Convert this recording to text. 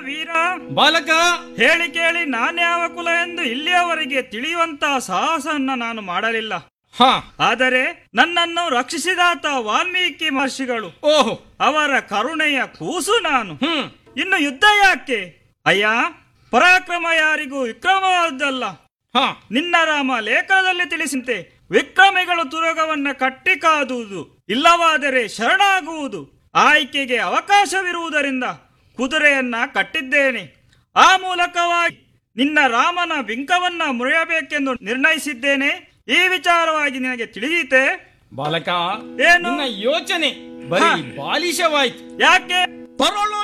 ವೀರ ಬಾಲಕ ಹೇಳಿ ಕೇಳಿ ನಾನ್ಯಾವ ಕುಲ ಎಂದು ಇಲ್ಲಿಯವರೆಗೆ ತಿಳಿಯುವಂತಹ ಸಾಹಸನ್ನ ನಾನು ಮಾಡಲಿಲ್ಲ ಹಾ ಆದರೆ ನನ್ನನ್ನು ರಕ್ಷಿಸಿದಾತ ವಾಲ್ಮೀಕಿ ಮಹರ್ಷಿಗಳು ಓಹೋ ಅವರ ಕರುಣೆಯ ಕೂಸು ನಾನು ಹ್ಮ್ ಇನ್ನು ಯುದ್ಧ ಯಾಕೆ ಅಯ್ಯ ಪರಾಕ್ರಮ ಯಾರಿಗೂ ವಿಕ್ರಮವಾದಲ್ಲ ಹಾ ನಿನ್ನ ರಾಮ ಲೇಖನದಲ್ಲಿ ತಿಳಿಸಿಂತೆ ವಿಕ್ರಮಿಗಳು ತುರಗವನ್ನ ಕಟ್ಟಿ ಕಾದುವುದು ಇಲ್ಲವಾದರೆ ಶರಣಾಗುವುದು ಆಯ್ಕೆಗೆ ಅವಕಾಶವಿರುವುದರಿಂದ ಕುದುರೆಯನ್ನ ಕಟ್ಟಿದ್ದೇನೆ ಆ ಮೂಲಕವಾಗಿ ನಿನ್ನ ರಾಮನ ಬಿಂಕವನ್ನ ಮುರಿಯಬೇಕೆಂದು ನಿರ್ಣಯಿಸಿದ್ದೇನೆ ಈ ವಿಚಾರವಾಗಿ ನಿನಗೆ ತಿಳಿದೀತೆ ಬಾಲಕ ಏನು? ನಿನ್ನ ಯೋಚನೆ ಬರೀ ಹಾ. ಬಾಲಿಶವಾಯ್ತು ಯಾಕೆ ಪರಳು